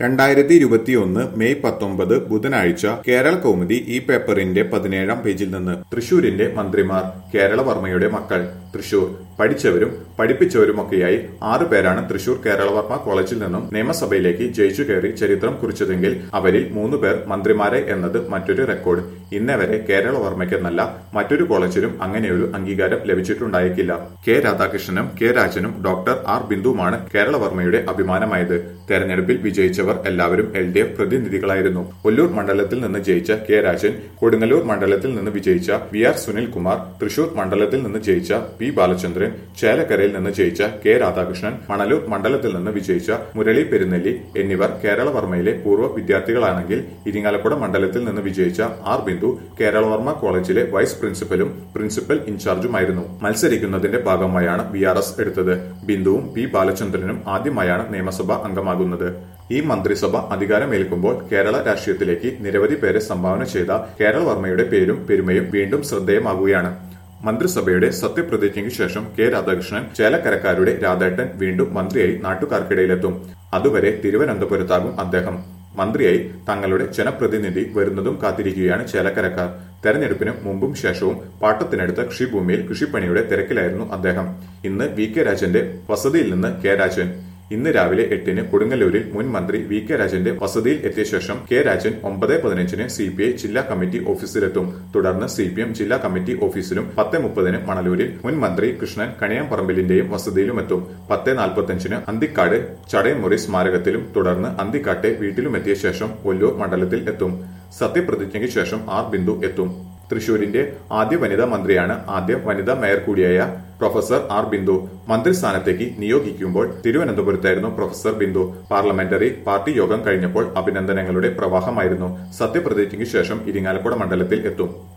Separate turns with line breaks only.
രണ്ടായിരത്തി ഇരുപത്തിയൊന്ന് മെയ് പത്തൊമ്പത് ബുധനാഴ്ച കേരള കൗമുദി ഈ പേപ്പറിന്റെ പതിനേഴാം പേജിൽ നിന്ന് തൃശൂരിന്റെ മന്ത്രിമാർ കേരളവർമ്മയുടെ മക്കൾ തൃശൂർ പഠിച്ചവരും പഠിപ്പിച്ചവരുമൊക്കെയായി ആറു പേരാണ് തൃശൂർ കേരളവർമ്മ കോളേജിൽ നിന്നും നിയമസഭയിലേക്ക് ജയിച്ചു കയറി ചരിത്രം കുറിച്ചതെങ്കിൽ അവരിൽ മൂന്ന് പേർ മന്ത്രിമാരെ എന്നത് മറ്റൊരു റെക്കോർഡ് ഇന്നേ വരെ കേരളവർമ്മയ്ക്കെന്നല്ല മറ്റൊരു കോളേജിലും അങ്ങനെയൊരു അംഗീകാരം ലഭിച്ചിട്ടുണ്ടായേക്കില്ല കെ രാധാകൃഷ്ണനും കെ രാജനും ഡോക്ടർ ആർ ബിന്ദുവുമാണ് കേരളവർമ്മയുടെ അഭിമാനമായത് തെരഞ്ഞെടുപ്പിൽ വിജയിച്ചവർ എല്ലാവരും എൽ ഡി എഫ് പ്രതിനിധികളായിരുന്നു ഒല്ലൂർ മണ്ഡലത്തിൽ നിന്ന് ജയിച്ച കെ രാജൻ കൊടുങ്ങല്ലൂർ മണ്ഡലത്തിൽ നിന്ന് വിജയിച്ച വി ആർ സുനിൽകുമാർ തൃശൂർ മണ്ഡലത്തിൽ നിന്ന് ജയിച്ച പി ബാലചന്ദ്രൻ ചേലക്കരയിൽ നിന്ന് ജയിച്ച കെ രാധാകൃഷ്ണൻ മണലൂർ മണ്ഡലത്തിൽ നിന്ന് വിജയിച്ച മുരളി പെരുന്നെല്ലി എന്നിവർ കേരളവർമ്മയിലെ പൂർവ്വ വിദ്യാർത്ഥികളാണെങ്കിൽ ഇരിങ്ങാലക്കുട മണ്ഡലത്തിൽ നിന്ന് വിജയിച്ച ആർ ബിന്ദു കേരളവർമ്മ കോളേജിലെ വൈസ് പ്രിൻസിപ്പലും പ്രിൻസിപ്പൽ ഇൻചാർജുമായിരുന്നു മത്സരിക്കുന്നതിന്റെ ഭാഗമായാണ് വി ആർ എസ് എടുത്തത് ബിന്ദുവും പി ബാലചന്ദ്രനും ആദ്യമായാണ് നിയമസഭാ അംഗമാകുന്നത് ഈ മന്ത്രിസഭ അധികാരമേൽക്കുമ്പോൾ കേരള രാഷ്ട്രീയത്തിലേക്ക് നിരവധി പേരെ സംഭാവന ചെയ്ത കേരളവർമ്മയുടെ പേരും പെരുമയും വീണ്ടും ശ്രദ്ധേയമാകുകയാണ് മന്ത്രിസഭയുടെ സത്യപ്രതിജ്ഞയ്ക്ക് ശേഷം കെ രാധാകൃഷ്ണൻ ചേലക്കരക്കാരുടെ രാധേട്ടൻ വീണ്ടും മന്ത്രിയായി നാട്ടുകാർക്കിടയിലെത്തും അതുവരെ തിരുവനന്തപുരത്താകും അദ്ദേഹം മന്ത്രിയായി തങ്ങളുടെ ജനപ്രതിനിധി വരുന്നതും കാത്തിരിക്കുകയാണ് ചേലക്കരക്കാർ തെരഞ്ഞെടുപ്പിന് മുമ്പും ശേഷവും പാട്ടത്തിനടുത്ത കൃഷിഭൂമിയിൽ കൃഷിപ്പണിയുടെ തിരക്കിലായിരുന്നു അദ്ദേഹം ഇന്ന് വി കെ രാജന്റെ വസതിയിൽ നിന്ന് കെ രാജൻ ഇന്ന് രാവിലെ എട്ടിന് കൊടുങ്ങല്ലൂരിൽ മുൻ മന്ത്രി വി കെ രാജന്റെ വസതിയിൽ എത്തിയ ശേഷം കെ രാജൻ ഒമ്പത് പതിനഞ്ചിന് സി പി ഐ ജില്ലാ കമ്മിറ്റി ഓഫീസിലെത്തും തുടർന്ന് സി പി എം ജില്ലാ കമ്മിറ്റി ഓഫീസിലും പത്ത് മുപ്പതിന് മണലൂരിൽ മുൻ മന്ത്രി കൃഷ്ണൻ കണിയാമ്പറമ്പിലിന്റെയും വസതിയിലുമെത്തും പത്ത് നാൽപ്പത്തഞ്ചിന് അന്തിക്കാട് ചടയമുറി സ്മാരകത്തിലും തുടർന്ന് അന്തിക്കാട്ടെ വീട്ടിലുമെത്തിയ ശേഷം ഒല്ലൂർ മണ്ഡലത്തിൽ എത്തും സത്യപ്രതിജ്ഞയ്ക്ക് ശേഷം ആർ ബിന്ദു എത്തും തൃശൂരിന്റെ ആദ്യ വനിതാ മന്ത്രിയാണ് ആദ്യ വനിതാ മേയർ കൂടിയായ പ്രൊഫസർ ആർ ബിന്ദു മന്ത്രിസ്ഥാനത്തേക്ക് നിയോഗിക്കുമ്പോൾ തിരുവനന്തപുരത്തായിരുന്നു പ്രൊഫസർ ബിന്ദു പാർലമെന്ററി പാർട്ടി യോഗം കഴിഞ്ഞപ്പോൾ അഭിനന്ദനങ്ങളുടെ പ്രവാഹമായിരുന്നു സത്യപ്രതിജ്ഞയ്ക്ക് ശേഷം ഇരിങ്ങാലക്കുട മണ്ഡലത്തിൽ എത്തും